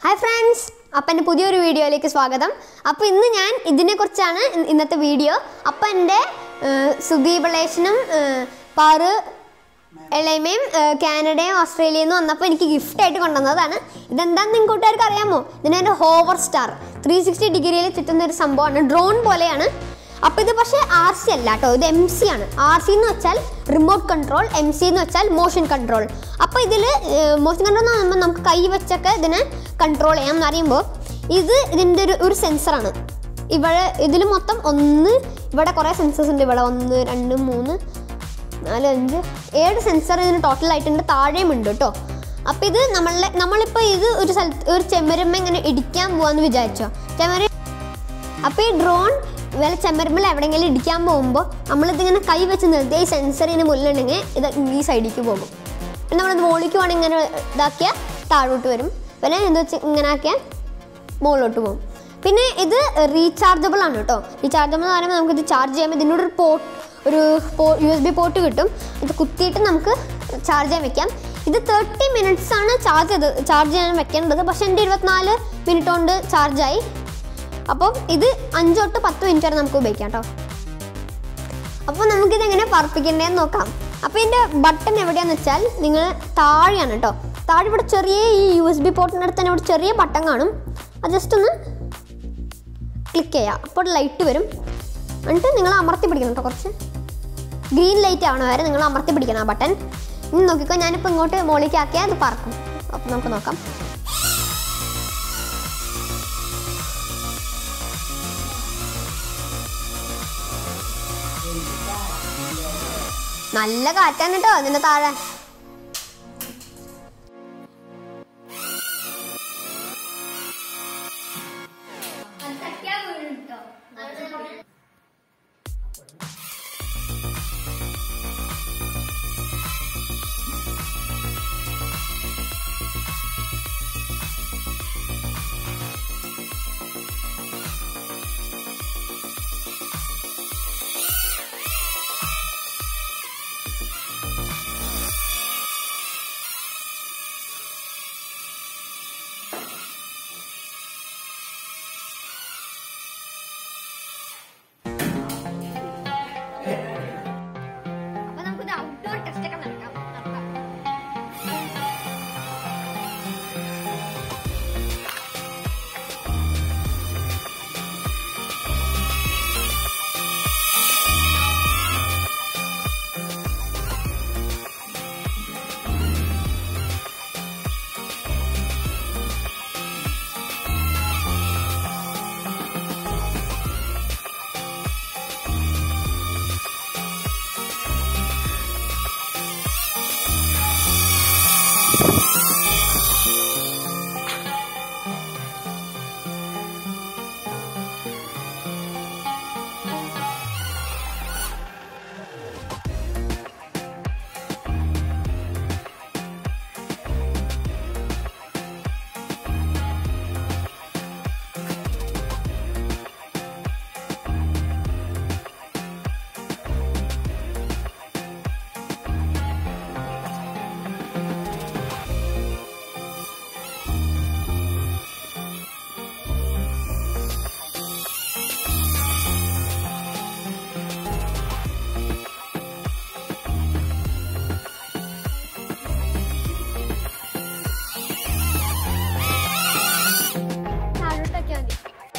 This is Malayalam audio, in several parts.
ഹായ് ഫ്രണ്ട്സ് അപ്പം എൻ്റെ പുതിയൊരു വീഡിയോയിലേക്ക് സ്വാഗതം അപ്പോൾ ഇന്ന് ഞാൻ ഇതിനെക്കുറിച്ചാണ് ഇ- ഇന്നത്തെ വീഡിയോ അപ്പം എൻ്റെ സുദീപളേഷനും പാറ് എളയമയും ഏഹ്, കാനഡയും ഓസ്ട്രേലിയയിൽ നിന്ന് വന്നപ്പോൾ എനിക്ക് ഗിഫ്റ്റ് ആയിട്ട് കൊണ്ടുവന്നതാണ് ഇതെന്താണെന്ന് നിങ്ങൾക്ക് കൂട്ടുകാർക്ക് അറിയാമോ ഇതിൻ്റെ ഹോവർ സ്റ്റാർ ത്രീ സിക്സ്റ്റി ഡിഗ്രിയിൽ ചുറ്റുന്ന ഒരു സംഭവമാണ് ഡ്രോൺ പോലെയാണ് അപ്പോൾ ഇത് പക്ഷേ ആർ സി അല്ല കേട്ടോ ഇത് എം സി ആണ് ആർ സി എന്ന് വെച്ചാൽ റിമോട്ട് കൺട്രോൾ എം സി എന്ന് വെച്ചാൽ മോഷൻ കൺട്രോൾ അപ്പോൾ ഇതിൽ മോഷൻ കൺട്രോൾ എന്ന് പറയുമ്പോൾ നമുക്ക് കൈ വെച്ചൊക്കെ ഇതിനെ കൺട്രോൾ ചെയ്യാം എന്ന് പറയുമ്പോൾ ഇത് ഇതിൻ്റെ ഒരു ഒരു സെൻസറാണ് ഇവിടെ ഇതിൽ മൊത്തം ഒന്ന് ഇവിടെ കുറേ സെൻസേഴ്സ് ഉണ്ട് ഇവിടെ ഒന്ന് രണ്ട് മൂന്ന് നാല് അഞ്ച് ഏഴ് സെൻസർ ഇതിന് ടോട്ടൽ ആയിട്ടുണ്ട് താഴെയും ഉണ്ട് കേട്ടോ അപ്പോൾ ഇത് നമ്മളെ നമ്മളിപ്പോൾ ഇത് ഒരു സ്ഥലത്ത് ഒരു ചെമ്മരമ്മ ഇങ്ങനെ ഇടിക്കാൻ പോവാന്ന് വിചാരിച്ചോ ചെമ്മര അപ്പോൾ ഈ ഡ്രോൺ വല്ല ചെമ്മരമ്പിൽ എവിടെയെങ്കിലും ഇടിക്കാൻ പോകുമ്പോൾ നമ്മളിതിങ്ങനെ കൈ വെച്ച് നിർത്തി ഈ സെൻസറിന് മുന്നിലുണ്ടെങ്കിൽ ഇത് ഈ സൈഡിലേക്ക് പോകും പിന്നെ നമ്മളിത് മുകളിലേക്ക് വേണമെങ്കിൽ ഇങ്ങനെ ഇതാക്കിയാൽ താഴോട്ട് വരും പിന്നെ ഇത് വെച്ച് ഇങ്ങനെ ആക്കിയാൽ മുകളിലോട്ട് പോകും പിന്നെ ഇത് റീചാർജബിൾ ആണ് കേട്ടോ റീചാർജബിൾ എന്ന് പറയുമ്പോൾ നമുക്കിത് ചാർജ് ചെയ്യാൻ ഇതിനോട് ഒരു പോർട്ട് ഒരു യു എസ് ബി പോർട്ട് കിട്ടും ഇത് കുത്തിയിട്ട് നമുക്ക് ചാർജ് ചെയ്യാൻ വെക്കാം ഇത് തേർട്ടി മിനിറ്റ്സ് ആണ് ചാർജ് ചെയ്ത് ചാർജ് ചെയ്യാൻ വെക്കേണ്ടത് പക്ഷേ എൻ്റെ ഇരുപത്തിനാല് മിനിറ്റ് കൊണ്ട് ചാർജായി അപ്പം ഇത് അഞ്ച് തൊട്ട് പത്ത് മിനിറ്റ് വരെ നമുക്ക് ഉപയോഗിക്കാം കേട്ടോ അപ്പോൾ നമുക്കിത് എങ്ങനെ പറപ്പിക്കേണ്ടതെന്ന് നോക്കാം അപ്പോൾ ഇതിൻ്റെ ബട്ടൺ എവിടെയാന്ന് വെച്ചാൽ നിങ്ങൾ താഴെയാണ് കേട്ടോ താഴെ ഇവിടെ ചെറിയ ഈ യു എസ് ബി പോർട്ടിൻ്റെ അടുത്ത് തന്നെ ഇവിടെ ചെറിയ ബട്ടൺ കാണും അത് ജസ്റ്റ് ഒന്ന് ക്ലിക്ക് ചെയ്യുക അപ്പോൾ ലൈറ്റ് വരും എന്നിട്ട് നിങ്ങൾ അമർത്തി പിടിക്കണം കേട്ടോ കുറച്ച് ഗ്രീൻ ലൈറ്റ് ആവണ വരെ നിങ്ങൾ അമർത്തി പിടിക്കണം ആ ബട്ടൺ ഇനി നോക്കിക്കോ ഞാനിപ്പോൾ ഇങ്ങോട്ട് മുകളിലേക്ക് ആക്കിയാൽ അത് പറക്കും അപ്പോൾ നമുക്ക് നോക്കാം നല്ല കാറ്റാണ് കേട്ടോ ഇതിന്റെ താഴെ അപ്പൊ നമുക്കിത് ഔട്ട്ഡോർ ടെസ്റ്റ് ഒക്കെ നടക്കാം നടത്താം താഴോട്ടൊക്കെ മതി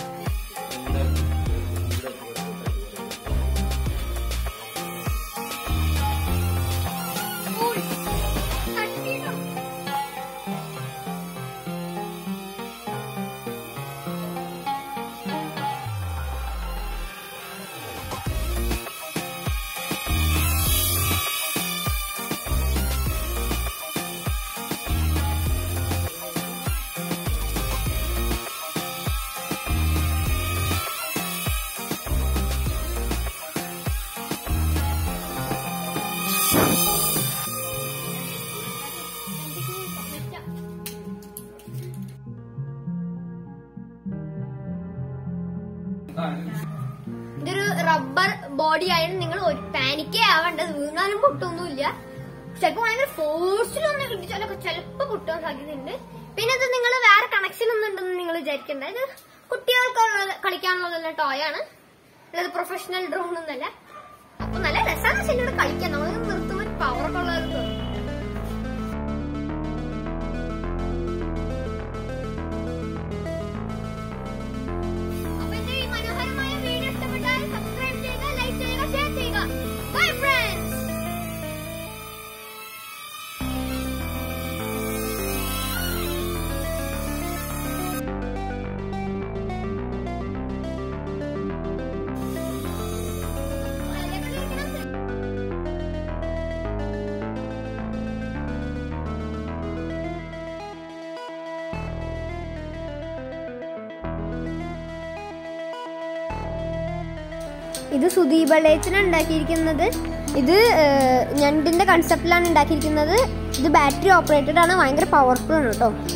ഇതൊരു റബ്ബർ ബോഡി ആയതുകൊണ്ട് നിങ്ങൾ ഒരു പാനിക്കേ ആവേണ്ടത് വീണാലും പൊട്ടൊന്നുമില്ല ചിലപ്പോ ഭയങ്കര ഫോഴ്സിലൊന്നും ഇടിച്ചാലൊക്കെ ചിലപ്പോ പൊട്ടാൻ സാധ്യതയുണ്ട് പിന്നെ ഇത് നിങ്ങൾ വേറെ കണക്ഷൻ ഒന്നും വിചാരിക്കണ്ട ഇത് കുട്ടികൾക്ക് കളിക്കാനുള്ള ടോയ് ആണ് അല്ലാതെ പ്രൊഫഷണൽ ഡ്രോൺ ഒന്നല്ല അപ്പൊ നല്ല രസമാണ് പക്ഷെ എന്നോട് കളിക്കാൻ നമ്മൾ നിർത്തുമ്പോൾ പവറൊക്കെ ഉള്ളവർക്ക് അപ്പൊ എന്റെ ഈ മനോഹരമായ വീഡിയോ ഇഷ്ടപ്പെട്ടാൽ സബ്സ്ക്രൈബ് ചെയ്യുക ലൈക്ക് ചെയ്യുക ഷെയർ ചെയ്യുക ബൈ ഫ്രണ്ട്സ് ഇത് സുദീപളയത്തിന് ഉണ്ടാക്കിയിരിക്കുന്നത് ഇത് ഏഹ്, ഞണ്ടിന്റെ കൺസെപ്റ്റിലാണ് ഉണ്ടാക്കിയിരിക്കുന്നത് ഇത് ബാറ്ററി ഓപ്പറേറ്റഡ് ആണ് ഭയങ്കര പവർഫുൾ ആണ് കേട്ടോ